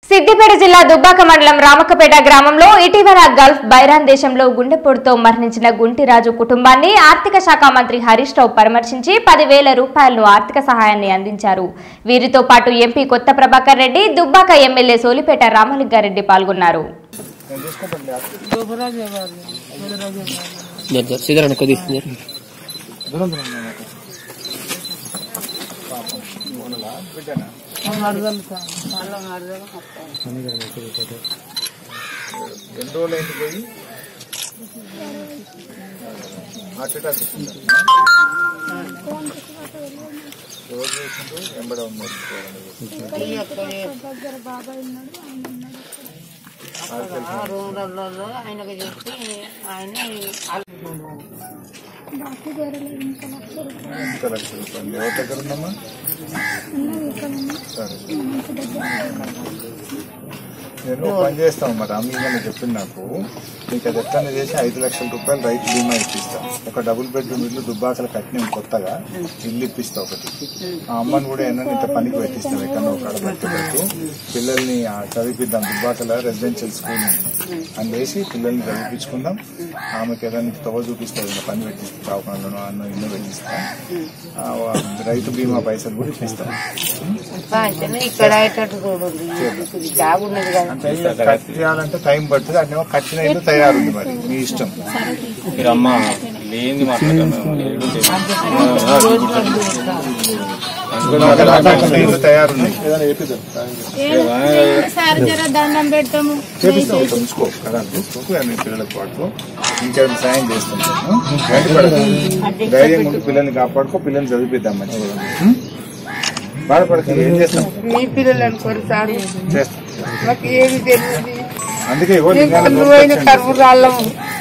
సిద్దిపేట జిల్లా దుబ్బాక మండలం రామకపేట గ్రామంలో ఇటీవల గల్ఫ్ బైరాన్ దేశంలో గుండెపోటుతో మరణించిన గుంటిరాజు కుటుంబాన్ని ఆర్థిక శాఖ మంత్రి హరీష్ రావు పరామర్శించి పదివేల రూపాయలను ఆర్థిక సహాయాన్ని అందించారు వీరితో పాటు ఎంపీ కొత్త ప్రభాకర్ రెడ్డి దుబ్బాక ఎమ్మెల్యే సోలిపేట రామలింగారెడ్డి పాల్గొన్నారు జర జర సీదరణ కొద్ది జర ఎన్ని రోజులు అయింది పోయి హార్ట్ అటాక్ వచ్చిందా? రోజు వేసిండు ఎంబడ ఉన్నారు రూమ్లలో ఆయనకు చెప్పి ఆయన ఇంకా లక్ష రూపాయలు ఎవరి దగ్గర ఉందమ్మా సరే నేను ఒక పని చేస్తాం మరి అమ్మగానే చెప్పింది నాకు మీకు అది ఎట్లనే చేసి ఐదు లక్షల రూపాయలు రైతు బీమా ఇప్పిస్తాం ఒక డబుల్ బెడ్రూమ్ ఇల్లు దుబ్బాకలు కట్టినాం కొత్తగా ఇల్లు ఇప్పిస్తా ఒకటి ఆ అమ్మని కూడా ఏమన్నా ఇంత పనికి పెట్టిస్తాం ఎక్కడో ఒక పెట్టు పిల్లల్ని ఆ చదివిద్దాం దుబ్బాకల రెసిడెన్షియల్ స్కూల్ ఉంది అని వేసి పిల్లల్ని చదివించుకుందాం ఆమెకి ఏదైనా తవ్వ చూపిస్తుంది ఇంకా పని పెట్టిస్తాం కాకుండా అన్న ఇల్లు పెట్టిస్తాం ఆ, రైతు బీమా పైసలు కూడా ఇప్పిస్తాం అంటేనే ఇక్కడ అయ్యేటట్టు చూడండి జాబ్ ఉన్నది కదా అంటే కట్టియాలంటే టైం పడుతుంది అన్నేమో కట్టిన ఇల్లు తయారుంది మరి మీ ఇష్టం మీరు అమ్మ లేని కట్టిన ఇల్లు తయారుంది సార్ జర దండం పెడతాము చేపిస్తాం కొంచెం ఉంచుకో కదా చూసుకోకు మీ పిల్లలకు పాటు ఇంకేమైనా సాయం చేస్తాం ఆ? బయటపడకు. ధైర్యంగా ఉండి పిల్లల్ని కాపాడుకో పిల్లల్ని చదివిద్దాం మంచిగా ఉం? బాధపడక ఏం చేస్తాం మీ పిల్లలు అనుకోరు సార్ చేస్తాం మాకు ఏమి తెలియదు అందుకే ఇవ్వండి నువ్వైన కరువు రాళ్ళము